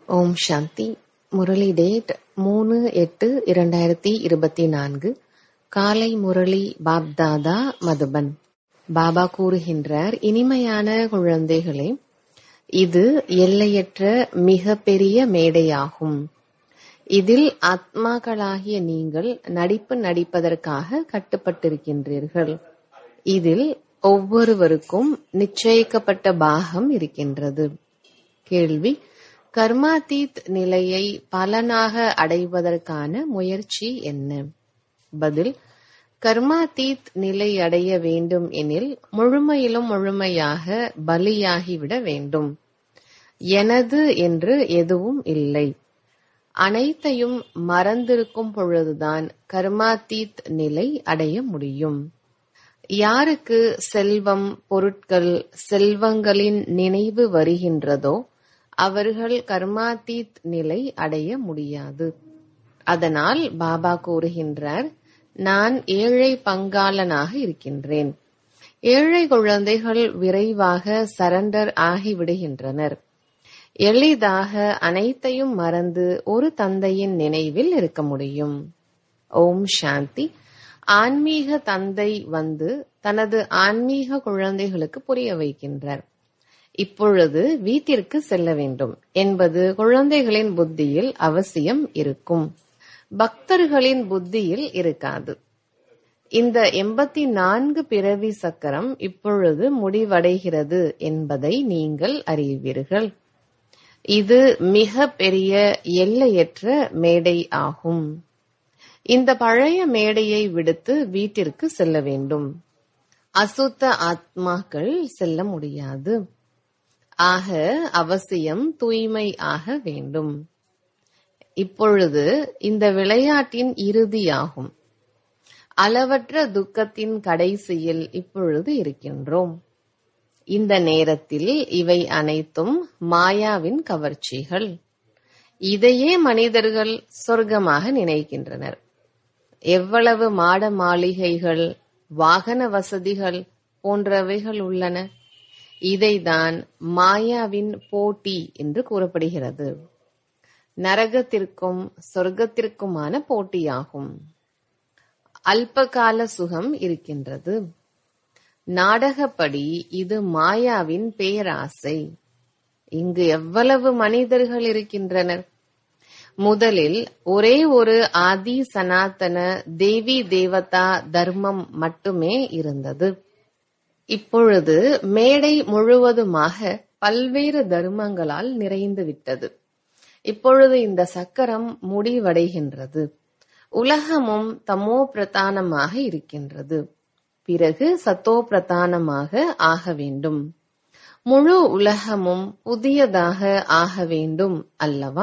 ஓம் சாந்தி Murali date மூணு எட்டு இரண்டாயிரத்தி இருபத்தி நான்கு காலை முரளி பாப்தாதா மதுபன் பாபா கூறுகின்றார் இனிமையான குழந்தைகளே இது எல்லையற்ற மிக பெரிய மேடையாகும் இதில் ஆத்மாக்களாகிய நீங்கள் நடிப்பு நடிப்பதற்காக கட்டுப்பட்டிருக்கின்றீர்கள் இதில் ஒவ்வொருவருக்கும் நிச்சயிக்கப்பட்ட பாகம் இருக்கின்றது கேள்வி கர்மாதீத் நிலையை பலனாக அடைவதற்கான முயற்சி என்ன பதில் கர்மாதீத் நிலை அடைய வேண்டும் எனில் முழுமையிலும் முழுமையாக பலியாகிவிட வேண்டும் எனது என்று எதுவும் இல்லை அனைத்தையும் மறந்திருக்கும் பொழுதுதான் கர்மாதீத் நிலை அடைய முடியும் யாருக்கு செல்வம் பொருட்கள் செல்வங்களின் நினைவு வருகின்றதோ அவர்கள் கர்மாதீத் நிலை அடைய முடியாது அதனால் பாபா கூறுகின்றார் நான் ஏழை பங்காளனாக இருக்கின்றேன் ஏழை குழந்தைகள் விரைவாக சரண்டர் ஆகிவிடுகின்றனர் எளிதாக அனைத்தையும் மறந்து ஒரு தந்தையின் நினைவில் இருக்க முடியும் ஓம் சாந்தி ஆன்மீக தந்தை வந்து தனது ஆன்மீக குழந்தைகளுக்கு புரிய வைக்கின்றார் இப்பொழுது வீட்டிற்கு செல்ல வேண்டும் என்பது குழந்தைகளின் புத்தியில் அவசியம் இருக்கும் பக்தர்களின் புத்தியில் இருக்காது இந்த எண்பத்தி நான்கு பிறவி சக்கரம் இப்பொழுது முடிவடைகிறது என்பதை நீங்கள் அறிவீர்கள் இது மிக பெரிய எல்லையற்ற மேடை ஆகும் இந்த பழைய மேடையை விடுத்து வீட்டிற்கு செல்ல வேண்டும் அசுத்த ஆத்மாக்கள் செல்ல முடியாது ஆக அவசியம் தூய்மை ஆக வேண்டும் இப்பொழுது இந்த விளையாட்டின் இறுதியாகும் அளவற்ற துக்கத்தின் கடைசியில் இப்பொழுது இருக்கின்றோம் இந்த நேரத்தில் இவை அனைத்தும் மாயாவின் கவர்ச்சிகள் இதையே மனிதர்கள் சொர்க்கமாக நினைக்கின்றனர் எவ்வளவு மாட மாளிகைகள் வாகன வசதிகள் போன்றவைகள் உள்ளன இதைதான் மாயாவின் போட்டி என்று கூறப்படுகிறது நரகத்திற்கும் சொர்க்கத்திற்குமான போட்டியாகும் அல்பகால சுகம் இருக்கின்றது நாடகப்படி இது மாயாவின் பேராசை இங்கு எவ்வளவு மனிதர்கள் இருக்கின்றனர் முதலில் ஒரே ஒரு ஆதி சனாதன தேவி தேவதா தர்மம் மட்டுமே இருந்தது இப்பொழுது மேடை முழுவதுமாக பல்வேறு தர்மங்களால் நிறைந்து விட்டது இப்பொழுது இந்த சக்கரம் முடிவடைகின்றது உலகமும் தமோ பிரதானமாக இருக்கின்றது பிறகு சத்தோ பிரதானமாக ஆக வேண்டும் முழு உலகமும் புதியதாக ஆக வேண்டும் அல்லவா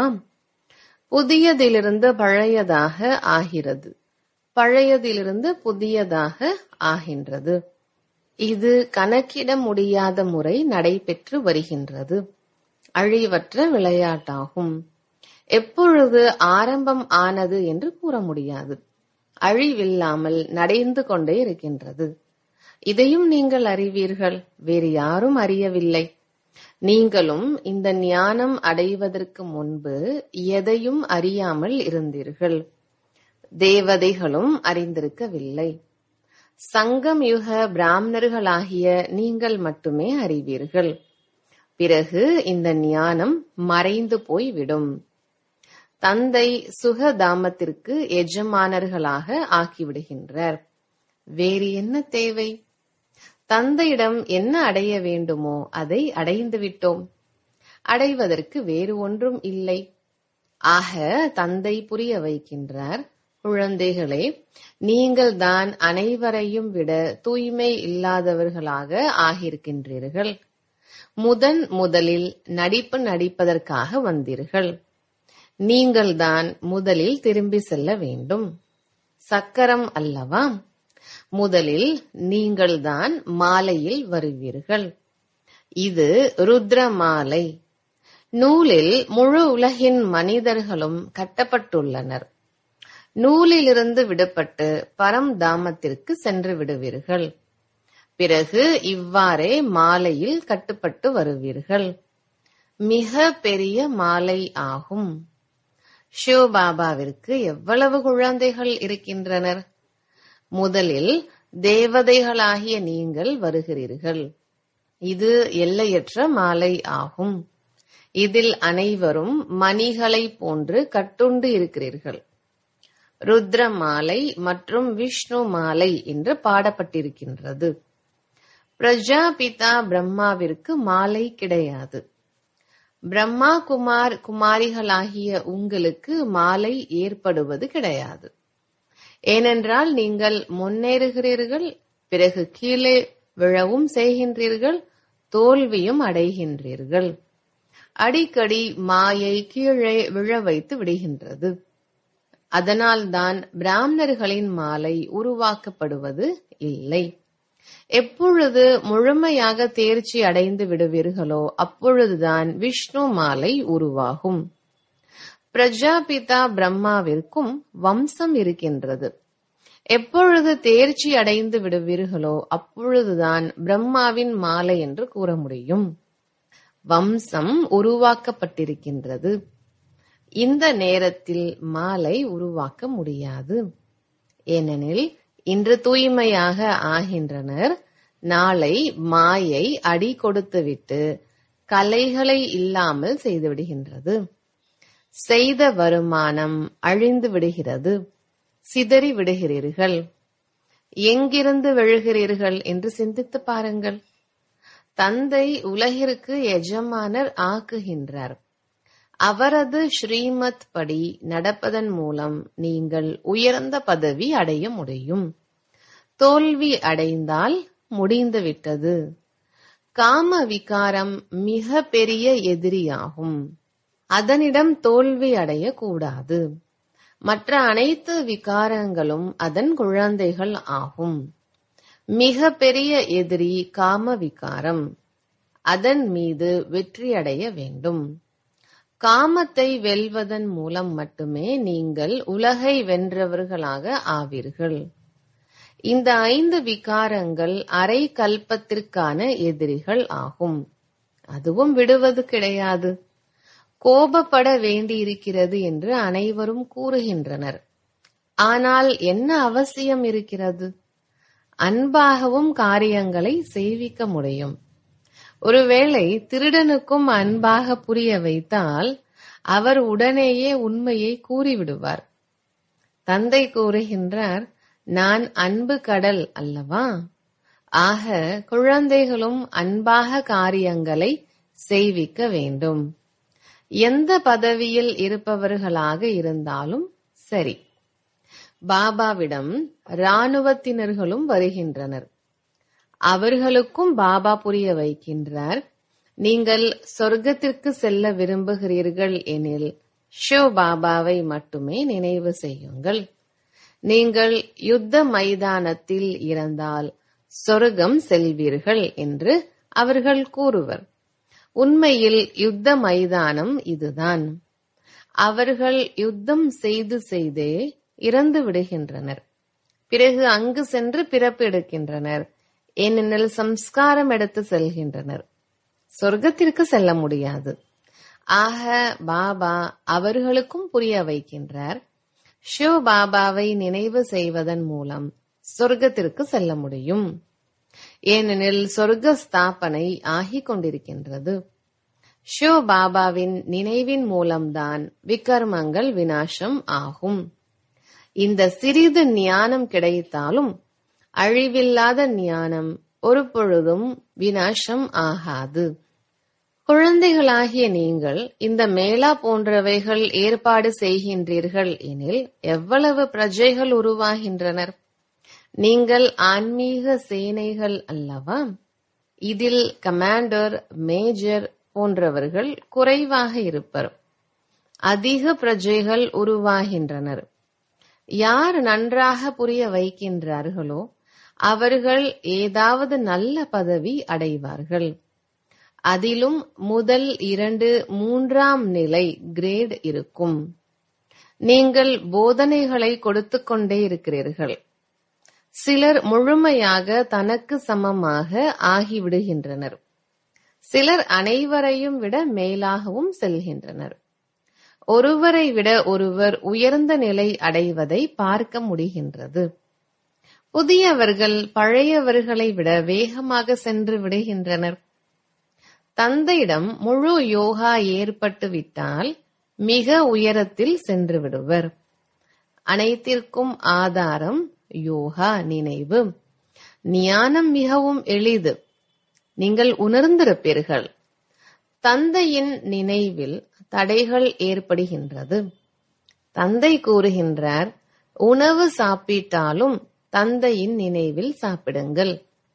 புதியதிலிருந்து பழையதாக ஆகிறது பழையதிலிருந்து புதியதாக ஆகின்றது இது கணக்கிட முடியாத முறை நடைபெற்று வருகின்றது அழிவற்ற விளையாட்டாகும் எப்பொழுது ஆரம்பம் ஆனது என்று கூற முடியாது அழிவில்லாமல் நடைந்து கொண்டே இருக்கின்றது இதையும் நீங்கள் அறிவீர்கள் வேறு யாரும் அறியவில்லை நீங்களும் இந்த ஞானம் அடைவதற்கு முன்பு எதையும் அறியாமல் இருந்தீர்கள் தேவதைகளும் அறிந்திருக்கவில்லை சங்கம் யுக பிராமணர்களாகிய நீங்கள் மட்டுமே அறிவீர்கள் பிறகு இந்த ஞானம் மறைந்து போய்விடும் தந்தை சுகதாமத்திற்கு எஜமானர்களாக ஆக்கிவிடுகின்றார் வேறு என்ன தேவை தந்தையிடம் என்ன அடைய வேண்டுமோ அதை அடைந்து விட்டோம் அடைவதற்கு வேறு ஒன்றும் இல்லை ஆக தந்தை புரிய வைக்கின்றார் குழந்தைகளே நீங்கள் தான் அனைவரையும் விட தூய்மை இல்லாதவர்களாக ஆகியிருக்கின்றீர்கள் முதன் முதலில் நடிப்பு நடிப்பதற்காக வந்தீர்கள் நீங்கள்தான் முதலில் திரும்பி செல்ல வேண்டும் சக்கரம் அல்லவா முதலில் நீங்கள்தான் மாலையில் வருவீர்கள் இது ருத்ர மாலை நூலில் முழு உலகின் மனிதர்களும் கட்டப்பட்டுள்ளனர் நூலிலிருந்து விடுபட்டு பரம் தாமத்திற்கு சென்று விடுவீர்கள் பிறகு இவ்வாறே மாலையில் கட்டுப்பட்டு வருவீர்கள் மிக பெரிய மாலை ஆகும் சிவபாபாவிற்கு எவ்வளவு குழந்தைகள் இருக்கின்றனர் முதலில் தேவதைகளாகிய நீங்கள் வருகிறீர்கள் இது எல்லையற்ற மாலை ஆகும் இதில் அனைவரும் மணிகளை போன்று கட்டுண்டு இருக்கிறீர்கள் ருத்ர மாலை மற்றும் விஷ்ணு மாலை என்று பாடப்பட்டிருக்கின்றது பிரஜாபிதா பிரம்மாவிற்கு மாலை கிடையாது பிரம்மா குமார் குமாரிகளாகிய உங்களுக்கு மாலை ஏற்படுவது கிடையாது ஏனென்றால் நீங்கள் முன்னேறுகிறீர்கள் பிறகு கீழே விழவும் செய்கின்றீர்கள் தோல்வியும் அடைகின்றீர்கள் அடிக்கடி மாயை கீழே விழ வைத்து விடுகின்றது அதனால்தான் பிராமணர்களின் மாலை உருவாக்கப்படுவது இல்லை எப்பொழுது முழுமையாக தேர்ச்சி அடைந்து விடுவீர்களோ அப்பொழுதுதான் விஷ்ணு மாலை உருவாகும் பிரஜாபிதா பிரம்மாவிற்கும் வம்சம் இருக்கின்றது எப்பொழுது தேர்ச்சி அடைந்து விடுவீர்களோ அப்பொழுதுதான் பிரம்மாவின் மாலை என்று கூற முடியும் வம்சம் உருவாக்கப்பட்டிருக்கின்றது இந்த நேரத்தில் மாலை உருவாக்க முடியாது ஏனெனில் இன்று தூய்மையாக ஆகின்றனர் நாளை மாயை அடி கொடுத்துவிட்டு கலைகளை இல்லாமல் செய்துவிடுகின்றது செய்த வருமானம் அழிந்து விடுகிறது சிதறி விடுகிறீர்கள் எங்கிருந்து விழுகிறீர்கள் என்று சிந்தித்து பாருங்கள் தந்தை உலகிற்கு எஜமானர் ஆக்குகின்றார் அவரது ஸ்ரீமத் படி நடப்பதன் மூலம் நீங்கள் உயர்ந்த பதவி அடைய முடியும் தோல்வி அடைந்தால் முடிந்துவிட்டது காம விகாரம் மிக பெரிய எதிரியாகும் அதனிடம் தோல்வி அடையக்கூடாது மற்ற அனைத்து விகாரங்களும் அதன் குழந்தைகள் ஆகும் மிக பெரிய எதிரி காம விகாரம் அதன் மீது வெற்றியடைய வேண்டும் காமத்தை வெல்வதன் மூலம் மட்டுமே நீங்கள் உலகை வென்றவர்களாக ஆவீர்கள் இந்த ஐந்து விகாரங்கள் அரை கல்பத்திற்கான எதிரிகள் ஆகும் அதுவும் விடுவது கிடையாது கோபப்பட வேண்டியிருக்கிறது என்று அனைவரும் கூறுகின்றனர் ஆனால் என்ன அவசியம் இருக்கிறது அன்பாகவும் காரியங்களை செய்விக்க முடியும் ஒருவேளை திருடனுக்கும் அன்பாக புரிய வைத்தால் அவர் உடனேயே உண்மையை கூறிவிடுவார் தந்தை கூறுகின்றார் நான் அன்பு கடல் அல்லவா ஆக குழந்தைகளும் அன்பாக காரியங்களை செய்விக்க வேண்டும் எந்த பதவியில் இருப்பவர்களாக இருந்தாலும் சரி பாபாவிடம் இராணுவத்தினர்களும் வருகின்றனர் அவர்களுக்கும் பாபா புரிய வைக்கின்றார் நீங்கள் சொர்க்கத்திற்கு செல்ல விரும்புகிறீர்கள் எனில் ஷிவ் பாபாவை மட்டுமே நினைவு செய்யுங்கள் நீங்கள் யுத்த மைதானத்தில் இறந்தால் சொர்க்கம் செல்வீர்கள் என்று அவர்கள் கூறுவர் உண்மையில் யுத்த மைதானம் இதுதான் அவர்கள் யுத்தம் செய்து செய்தே இறந்து விடுகின்றனர் பிறகு அங்கு சென்று பிறப்பு எடுக்கின்றனர் ஏனெனில் சம்ஸ்காரம் எடுத்து செல்கின்றனர் சொர்க்கத்திற்கு செல்ல முடியாது ஆக பாபா அவர்களுக்கும் புரிய வைக்கின்றார் ஷிவ் பாபாவை நினைவு செய்வதன் மூலம் சொர்க்கத்திற்கு செல்ல முடியும் ஏனெனில் சொர்க்க ஸ்தாபனை ஆகிக் கொண்டிருக்கின்றது ஷிவ் பாபாவின் நினைவின் மூலம்தான் விகர்மங்கள் வினாசம் ஆகும் இந்த சிறிது ஞானம் கிடைத்தாலும் அழிவில்லாத ஞானம் ஒரு பொழுதும் வினாசம் ஆகாது குழந்தைகளாகிய நீங்கள் இந்த மேலா போன்றவைகள் ஏற்பாடு செய்கின்றீர்கள் எனில் எவ்வளவு பிரஜைகள் உருவாகின்றனர் நீங்கள் ஆன்மீக சேனைகள் அல்லவா இதில் கமாண்டர் மேஜர் போன்றவர்கள் குறைவாக இருப்பர் அதிக பிரஜைகள் உருவாகின்றனர் யார் நன்றாக புரிய வைக்கின்றார்களோ அவர்கள் ஏதாவது நல்ல பதவி அடைவார்கள் அதிலும் முதல் இரண்டு மூன்றாம் நிலை கிரேட் இருக்கும் நீங்கள் போதனைகளை கொடுத்து கொண்டே இருக்கிறீர்கள் சிலர் முழுமையாக தனக்கு சமமாக ஆகிவிடுகின்றனர் சிலர் அனைவரையும் விட மேலாகவும் செல்கின்றனர் ஒருவரை விட ஒருவர் உயர்ந்த நிலை அடைவதை பார்க்க முடிகின்றது புதியவர்கள் பழையவர்களை விட வேகமாக சென்று விடுகின்றனர் தந்தையிடம் முழு யோகா ஏற்பட்டு விட்டால் மிக உயரத்தில் சென்று விடுவர் அனைத்திற்கும் ஆதாரம் யோகா நினைவு ஞானம் மிகவும் எளிது நீங்கள் உணர்ந்திருப்பீர்கள் தந்தையின் நினைவில் தடைகள் ஏற்படுகின்றது தந்தை கூறுகின்றார் உணவு சாப்பிட்டாலும் தந்தையின் நினைவில் சாப்பிடுங்கள்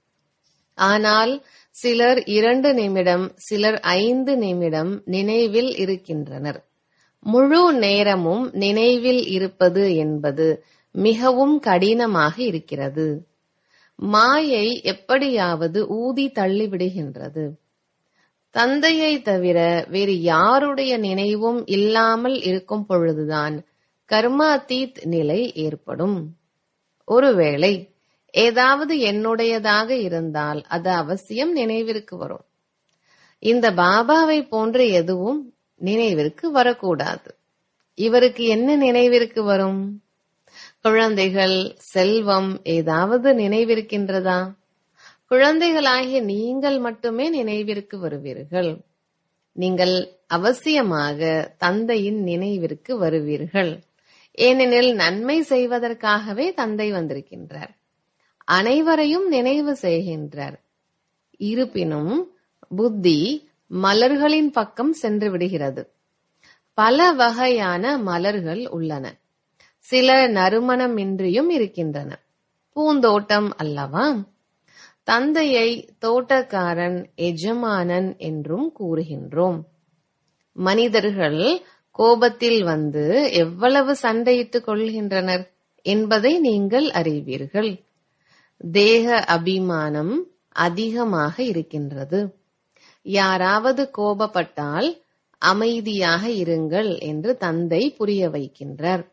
ஆனால் சிலர் இரண்டு நிமிடம் சிலர் ஐந்து நிமிடம் நினைவில் இருக்கின்றனர் முழு நேரமும் நினைவில் இருப்பது என்பது மிகவும் கடினமாக இருக்கிறது மாயை எப்படியாவது ஊதி தள்ளிவிடுகின்றது தந்தையை தவிர வேறு யாருடைய நினைவும் இல்லாமல் இருக்கும் பொழுதுதான் கர்மாதீத் நிலை ஏற்படும் ஒருவேளை ஏதாவது என்னுடையதாக இருந்தால் அது அவசியம் நினைவிற்கு வரும் இந்த பாபாவை போன்ற எதுவும் நினைவிற்கு வரக்கூடாது இவருக்கு என்ன நினைவிற்கு வரும் குழந்தைகள் செல்வம் ஏதாவது நினைவிருக்கின்றதா குழந்தைகளாகிய நீங்கள் மட்டுமே நினைவிற்கு வருவீர்கள் நீங்கள் அவசியமாக தந்தையின் நினைவிற்கு வருவீர்கள் ஏனெனில் நன்மை செய்வதற்காகவே தந்தை வந்திருக்கின்றார் அனைவரையும் நினைவு செய்கின்றார் இருப்பினும் புத்தி மலர்களின் பக்கம் சென்று விடுகிறது பல வகையான மலர்கள் உள்ளன சில நறுமணமின்றியும் இருக்கின்றன பூந்தோட்டம் அல்லவா தந்தையை தோட்டக்காரன் எஜமானன் என்றும் கூறுகின்றோம் மனிதர்கள் கோபத்தில் வந்து எவ்வளவு சண்டையிட்டுக் கொள்கின்றனர் என்பதை நீங்கள் அறிவீர்கள் தேக அபிமானம் அதிகமாக இருக்கின்றது யாராவது கோபப்பட்டால் அமைதியாக இருங்கள் என்று தந்தை புரிய வைக்கின்றார்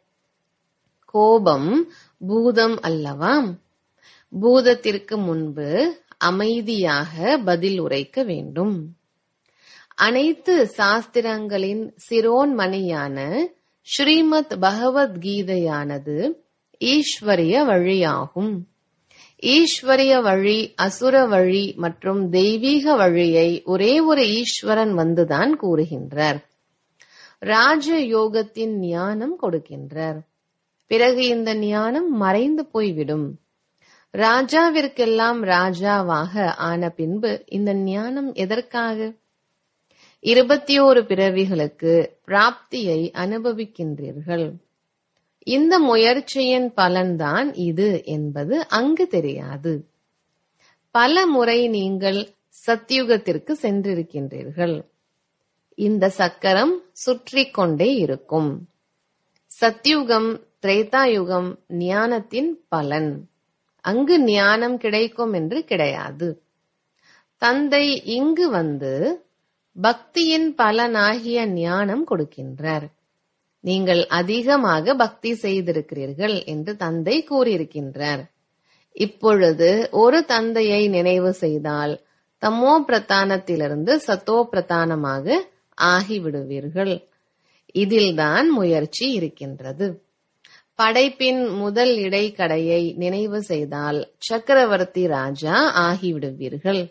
கோபம் பூதம் அல்லவா பூதத்திற்கு முன்பு அமைதியாக பதில் உரைக்க வேண்டும் அனைத்து சாஸ்திரங்களின் சிரோன்மணியான ஸ்ரீமத் பகவத்கீதையானது ஈஸ்வரிய வழியாகும் ஈஸ்வரிய வழி அசுர வழி மற்றும் தெய்வீக வழியை ஒரே ஒரு ஈஸ்வரன் வந்துதான் கூறுகின்றார் ராஜ யோகத்தின் ஞானம் கொடுக்கின்றார் பிறகு இந்த ஞானம் மறைந்து போய்விடும் ராஜாவிற்கெல்லாம் ராஜாவாக ஆன பின்பு இந்த ஞானம் எதற்காக இருபத்தி ஓரு பிறவிகளுக்கு பிராப்தியை அனுபவிக்கின்றீர்கள் இந்த முயற்சியின் பலன்தான் இது என்பது அங்கு தெரியாது பல முறை நீங்கள் சத்தியுகத்திற்கு சென்றிருக்கின்றீர்கள் இந்த சக்கரம் சுற்றி கொண்டே இருக்கும் சத்யுகம் திரேதாயுகம் ஞானத்தின் பலன் அங்கு ஞானம் கிடைக்கும் என்று கிடையாது தந்தை இங்கு வந்து பக்தியின் பலனாகிய ஞானம் கொடுக்கின்றார் நீங்கள் அதிகமாக பக்தி செய்திருக்கிறீர்கள் என்று தந்தை கூறியிருக்கின்றார் இப்பொழுது ஒரு தந்தையை நினைவு செய்தால் தமோ பிரதானத்திலிருந்து சத்தோ பிரதானமாக ஆகிவிடுவீர்கள் இதில்தான் முயற்சி இருக்கின்றது படைப்பின் முதல் இடைக்கடையை நினைவு செய்தால் சக்கரவர்த்தி ராஜா ஆகிவிடுவீர்கள்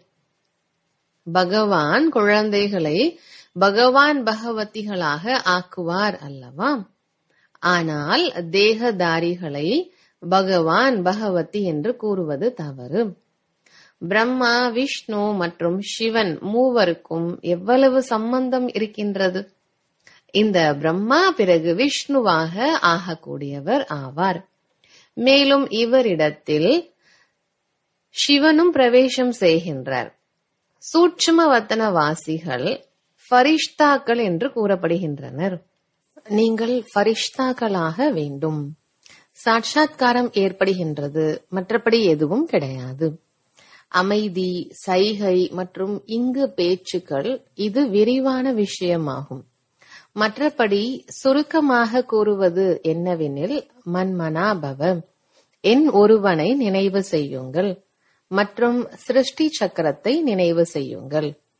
பகவான் குழந்தைகளை பகவான் பகவதிகளாக ஆக்குவார் அல்லவா ஆனால் தேகதாரிகளை பகவான் பகவதி என்று கூறுவது தவறு பிரம்மா விஷ்ணு மற்றும் சிவன் மூவருக்கும் எவ்வளவு சம்பந்தம் இருக்கின்றது இந்த பிரம்மா பிறகு விஷ்ணுவாக ஆகக்கூடியவர் ஆவார் மேலும் இவரிடத்தில் சிவனும் பிரவேசம் செய்கின்றார் சூட்சும வத்தனவாசிகள் ஃபரிஷ்தாக்கள் என்று கூறப்படுகின்றனர் நீங்கள் ஃபரிஷ்தாக்களாக வேண்டும் சாட்சாத்காரம் ஏற்படுகின்றது மற்றபடி எதுவும் கிடையாது அமைதி சைகை மற்றும் இங்கு பேச்சுக்கள் இது விரிவான விஷயமாகும் மற்றபடி சுருக்கமாக கூறுவது என்னவெனில் மன்மனாபவ என் ஒருவனை நினைவு செய்யுங்கள் மற்றும் சிருஷ்டி சக்கரத்தை நினைவு செய்யுங்கள்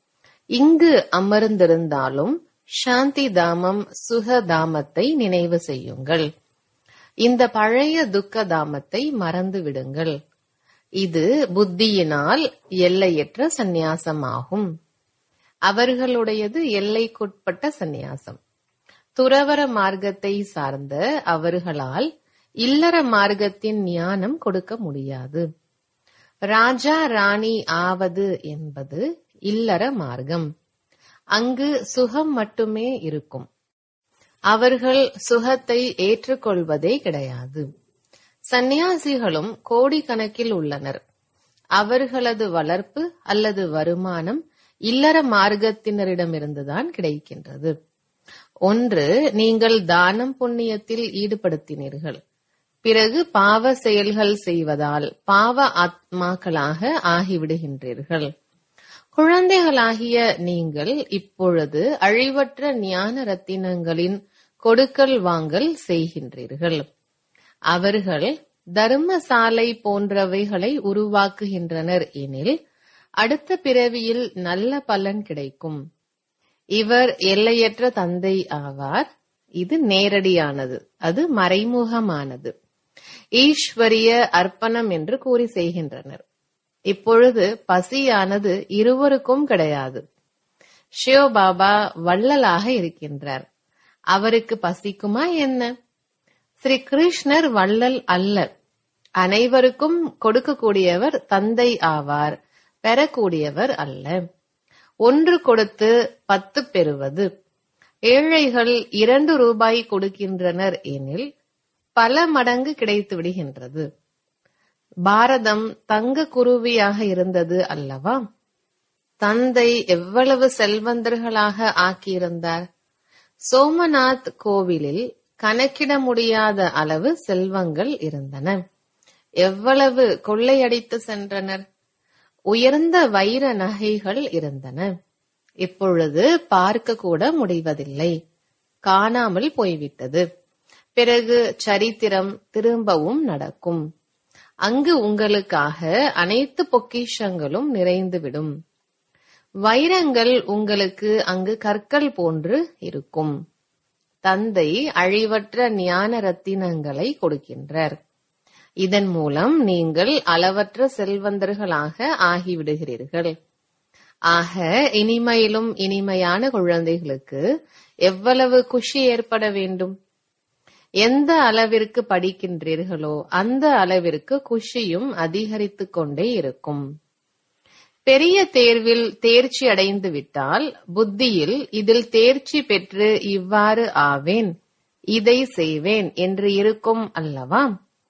இங்கு அமர்ந்திருந்தாலும் சாந்தி தாமம் சுக தாமத்தை நினைவு செய்யுங்கள் இந்த பழைய துக்க தாமத்தை மறந்து விடுங்கள் இது புத்தியினால் எல்லையற்ற சந்நியாசமாகும் அவர்களுடையது எல்லைக்குட்பட்ட சந்நியாசம் துறவர மார்க்கத்தை சார்ந்த அவர்களால் இல்லற மார்க்கத்தின் ஞானம் கொடுக்க முடியாது ராஜா ராணி ஆவது என்பது இல்லற மார்க்கம் அங்கு சுகம் மட்டுமே இருக்கும் அவர்கள் சுகத்தை ஏற்றுக்கொள்வதே கிடையாது சந்நியாசிகளும் கோடிக்கணக்கில் உள்ளனர் அவர்களது வளர்ப்பு அல்லது வருமானம் இல்லற மார்க்கத்தினரிடமிருந்துதான் கிடைக்கின்றது ஒன்று நீங்கள் தானம் புண்ணியத்தில் ஈடுபடுத்தினீர்கள் பிறகு பாவ செயல்கள் செய்வதால் பாவ ஆத்மாக்களாக ஆகிவிடுகின்றீர்கள் குழந்தைகளாகிய நீங்கள் இப்பொழுது அழிவற்ற ஞான ரத்தினங்களின் கொடுக்கல் வாங்கல் செய்கின்றீர்கள் அவர்கள் தர்மசாலை போன்றவைகளை உருவாக்குகின்றனர் எனில் அடுத்த பிறவியில் நல்ல பலன் கிடைக்கும் இவர் எல்லையற்ற தந்தை ஆவார் இது நேரடியானது அது மறைமுகமானது ஈஸ்வரிய அர்ப்பணம் என்று கூறி செய்கின்றனர் இப்பொழுது பசியானது இருவருக்கும் கிடையாது சிவபாபா வள்ளலாக இருக்கின்றார் அவருக்கு பசிக்குமா என்ன ஸ்ரீ கிருஷ்ணர் வள்ளல் அல்ல அனைவருக்கும் கொடுக்கக்கூடியவர் தந்தை ஆவார் பெறக்கூடியவர் அல்ல ஒன்று கொடுத்து பத்து பெறுவது ஏழைகள் இரண்டு ரூபாய் கொடுக்கின்றனர் எனில் பல மடங்கு கிடைத்து விடுகின்றது பாரதம் தங்க குருவியாக இருந்தது அல்லவா தந்தை எவ்வளவு செல்வந்தர்களாக ஆக்கியிருந்தார் சோமநாத் கோவிலில் கணக்கிட முடியாத அளவு செல்வங்கள் இருந்தன எவ்வளவு கொள்ளையடித்து சென்றனர் உயர்ந்த வைர நகைகள் இருந்தன இப்பொழுது பார்க்க கூட முடிவதில்லை காணாமல் போய்விட்டது பிறகு சரித்திரம் திரும்பவும் நடக்கும் அங்கு உங்களுக்காக அனைத்து பொக்கிஷங்களும் நிறைந்துவிடும் வைரங்கள் உங்களுக்கு அங்கு கற்கள் போன்று இருக்கும் தந்தை அழிவற்ற ஞான ரத்தினங்களை கொடுக்கின்றார் இதன் மூலம் நீங்கள் அளவற்ற செல்வந்தர்களாக ஆகிவிடுகிறீர்கள் ஆக இனிமையிலும் இனிமையான குழந்தைகளுக்கு எவ்வளவு குஷி ஏற்பட வேண்டும் எந்த அளவிற்கு படிக்கின்றீர்களோ அந்த அளவிற்கு குஷியும் அதிகரித்துக் கொண்டே இருக்கும் பெரிய தேர்வில் தேர்ச்சி அடைந்து விட்டால் புத்தியில் இதில் தேர்ச்சி பெற்று இவ்வாறு ஆவேன் இதை செய்வேன் என்று இருக்கும் அல்லவா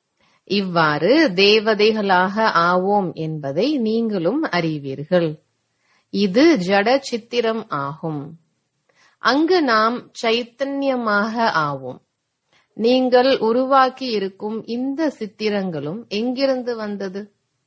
இவ்வாறு தேவதைகளாக ஆவோம் என்பதை நீங்களும் அறிவீர்கள் இது ஜட சித்திரம் ஆகும் அங்கு நாம் சைத்தன்யமாக ஆவோம் நீங்கள் உருவாக்கி இருக்கும் இந்த சித்திரங்களும் எங்கிருந்து வந்தது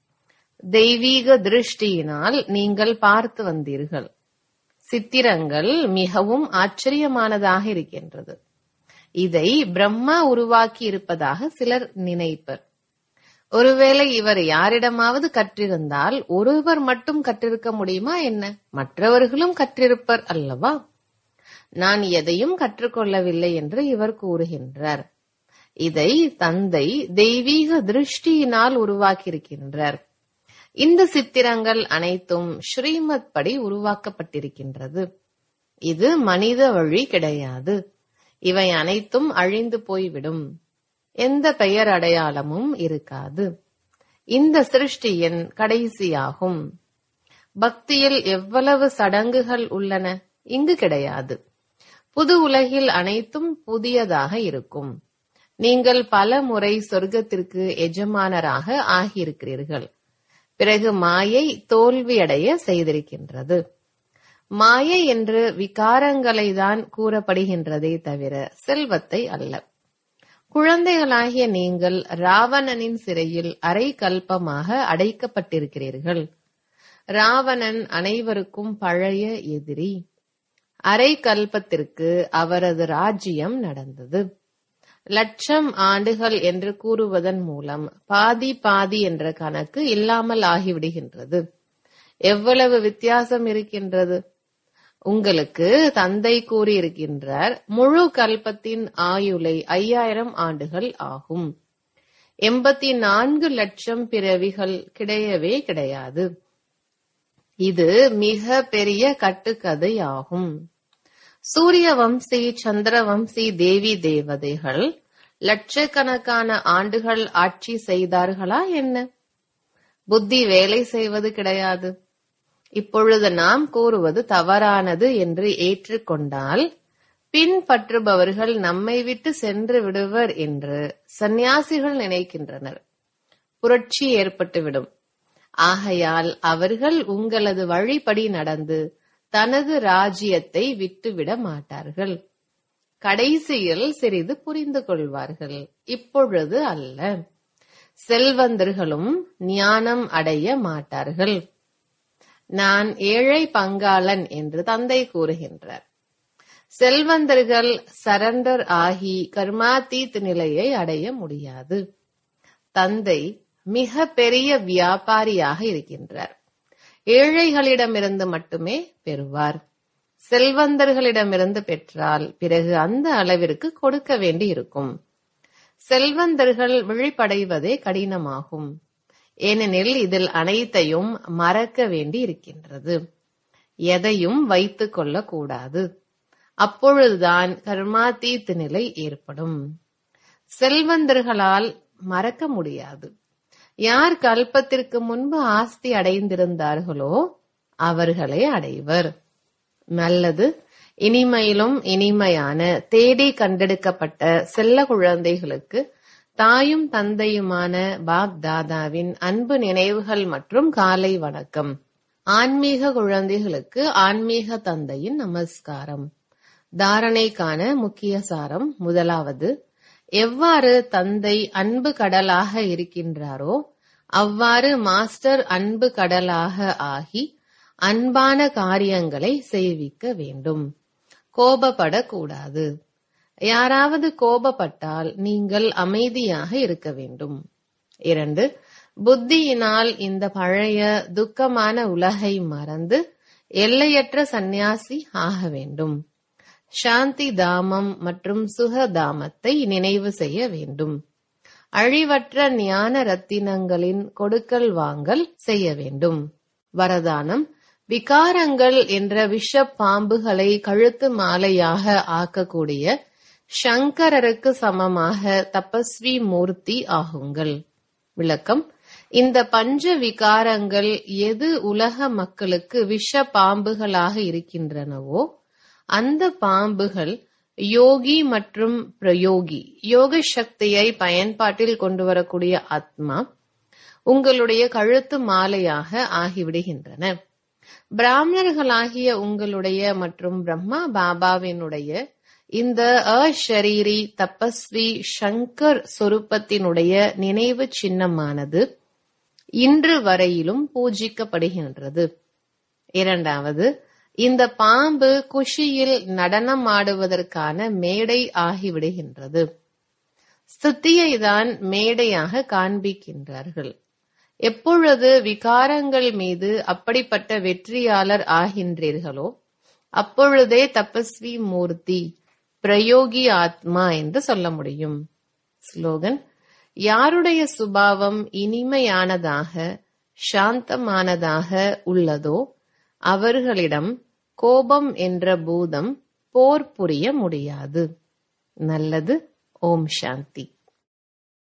தெய்வீக திருஷ்டியினால் நீங்கள் பார்த்து வந்தீர்கள் சித்திரங்கள் மிகவும் ஆச்சரியமானதாக இருக்கின்றது இதை பிரம்மா உருவாக்கி இருப்பதாக சிலர் நினைப்பர் ஒருவேளை இவர் யாரிடமாவது கற்றிருந்தால் ஒருவர் மட்டும் கற்றிருக்க முடியுமா என்ன மற்றவர்களும் கற்றிருப்பர் அல்லவா நான் எதையும் கற்றுக்கொள்ளவில்லை என்று இவர் கூறுகின்றார் இதை தந்தை தெய்வீக திருஷ்டியினால் உருவாக்கியிருக்கின்றார் இந்த சித்திரங்கள் அனைத்தும் ஸ்ரீமத் படி உருவாக்கப்பட்டிருக்கின்றது இது மனித வழி கிடையாது இவை அனைத்தும் அழிந்து போய்விடும் எந்த பெயர் அடையாளமும் இருக்காது இந்த சிருஷ்டியின் கடைசியாகும் பக்தியில் எவ்வளவு சடங்குகள் உள்ளன இங்கு கிடையாது புது உலகில் அனைத்தும் புதியதாக இருக்கும் நீங்கள் பல முறை சொர்க்கத்திற்கு எஜமானராக ஆகியிருக்கிறீர்கள் பிறகு மாயை தோல்வியடைய செய்திருக்கின்றது மாயை என்று விகாரங்களை தான் கூறப்படுகின்றதே தவிர செல்வத்தை அல்ல குழந்தைகளாகிய நீங்கள் ராவணனின் சிறையில் அரை கல்பமாக அடைக்கப்பட்டிருக்கிறீர்கள் ராவணன் அனைவருக்கும் பழைய எதிரி அரை கல்பத்திற்கு அவரது ராஜ்யம் நடந்தது லட்சம் ஆண்டுகள் என்று கூறுவதன் மூலம் பாதி பாதி என்ற கணக்கு இல்லாமல் ஆகிவிடுகின்றது எவ்வளவு வித்தியாசம் இருக்கின்றது உங்களுக்கு தந்தை கூறியிருக்கின்றார் முழு கல்பத்தின் ஆயுளை ஐயாயிரம் ஆண்டுகள் ஆகும் எண்பத்தி நான்கு லட்சம் பிறவிகள் கிடையவே கிடையாது இது மிக பெரிய கட்டுக்கதை ஆகும் சூரிய வம்சி சந்திர வம்சி தேவி தேவதைகள் லட்சக்கணக்கான ஆண்டுகள் ஆட்சி செய்தார்களா என்ன புத்தி வேலை செய்வது கிடையாது இப்பொழுது நாம் கூறுவது தவறானது என்று ஏற்றுக்கொண்டால் பின்பற்றுபவர்கள் நம்மை விட்டு சென்று விடுவர் என்று சந்நியாசிகள் நினைக்கின்றனர் புரட்சி ஏற்பட்டுவிடும் ஆகையால் அவர்கள் உங்களது வழிப்படி நடந்து தனது ராஜ்யத்தை விட்டுவிட மாட்டார்கள் கடைசியில் சிறிது புரிந்து கொள்வார்கள் இப்பொழுது அல்ல செல்வந்தர்களும் ஞானம் அடைய மாட்டார்கள் நான் ஏழை பங்காளன் என்று தந்தை கூறுகின்றார் செல்வந்தர்கள் சரண்டர் ஆகி கர்மாத்தீத் நிலையை அடைய முடியாது தந்தை மிக பெரிய வியாபாரியாக இருக்கின்றார் ஏழைகளிடமிருந்து மட்டுமே பெறுவார் செல்வந்தர்களிடமிருந்து பெற்றால் பிறகு அந்த அளவிற்கு கொடுக்க வேண்டி இருக்கும் செல்வந்தர்கள் விழிப்படைவதே கடினமாகும் ஏனெனில் இதில் அனைத்தையும் மறக்க வேண்டி இருக்கின்றது எதையும் வைத்துக் கொள்ளக்கூடாது அப்பொழுதுதான் கர்மாத்தீத் நிலை ஏற்படும் செல்வந்தர்களால் மறக்க முடியாது யார் கல்பத்திற்கு முன்பு ஆஸ்தி அடைந்திருந்தார்களோ அவர்களே அடைவர் நல்லது இனிமையிலும் இனிமையான தேடி கண்டெடுக்கப்பட்ட செல்ல குழந்தைகளுக்கு தாயும் தந்தையுமான பாப் தாதாவின் அன்பு நினைவுகள் மற்றும் காலை வணக்கம் ஆன்மீக குழந்தைகளுக்கு ஆன்மீக தந்தையின் நமஸ்காரம் தாரணைக்கான முக்கிய சாரம் முதலாவது எவ்வாறு தந்தை அன்பு கடலாக இருக்கின்றாரோ அவ்வாறு மாஸ்டர் அன்பு கடலாக ஆகி அன்பான காரியங்களை செய்விக்க வேண்டும் கோபப்படக்கூடாது யாராவது கோபப்பட்டால் நீங்கள் அமைதியாக இருக்க வேண்டும் இரண்டு புத்தியினால் இந்த பழைய துக்கமான உலகை மறந்து எல்லையற்ற சந்நியாசி ஆக வேண்டும் சாந்தி தாமம் மற்றும் சுக தாமத்தை நினைவு செய்ய வேண்டும் அழிவற்ற ஞான ரத்தினங்களின் கொடுக்கல் வாங்கல் செய்ய வேண்டும் வரதானம் விகாரங்கள் என்ற விஷ பாம்புகளை கழுத்து மாலையாக ஆக்கக்கூடிய சங்கரருக்கு சமமாக தபஸ்வி மூர்த்தி ஆகுங்கள் விளக்கம் இந்த பஞ்ச விகாரங்கள் எது உலக மக்களுக்கு விஷ பாம்புகளாக இருக்கின்றனவோ அந்த பாம்புகள் யோகி மற்றும் பிரயோகி யோக சக்தியை பயன்பாட்டில் கொண்டு வரக்கூடிய ஆத்மா உங்களுடைய கழுத்து மாலையாக ஆகிவிடுகின்றன பிராமணர்களாகிய உங்களுடைய மற்றும் பிரம்மா பாபாவினுடைய இந்த அஷரீரி தபஸ்வி சங்கர் சொரூபத்தினுடைய நினைவு சின்னமானது இன்று வரையிலும் பூஜிக்கப்படுகின்றது இரண்டாவது இந்த பாம்பு குஷியில் நடனம் ஆடுவதற்கான மேடை ஆகிவிடுகின்றது ஸ்துதியை தான் மேடையாக காண்பிக்கின்றார்கள் எப்பொழுது விகாரங்கள் மீது அப்படிப்பட்ட வெற்றியாளர் ஆகின்றீர்களோ அப்பொழுதே தபஸ்வி மூர்த்தி பிரயோகி ஆத்மா என்று சொல்ல முடியும் ஸ்லோகன் யாருடைய சுபாவம் இனிமையானதாக சாந்தமானதாக உள்ளதோ அவர்களிடம் கோபம் என்ற பூதம் போர் புரிய முடியாது நல்லது ஓம் சாந்தி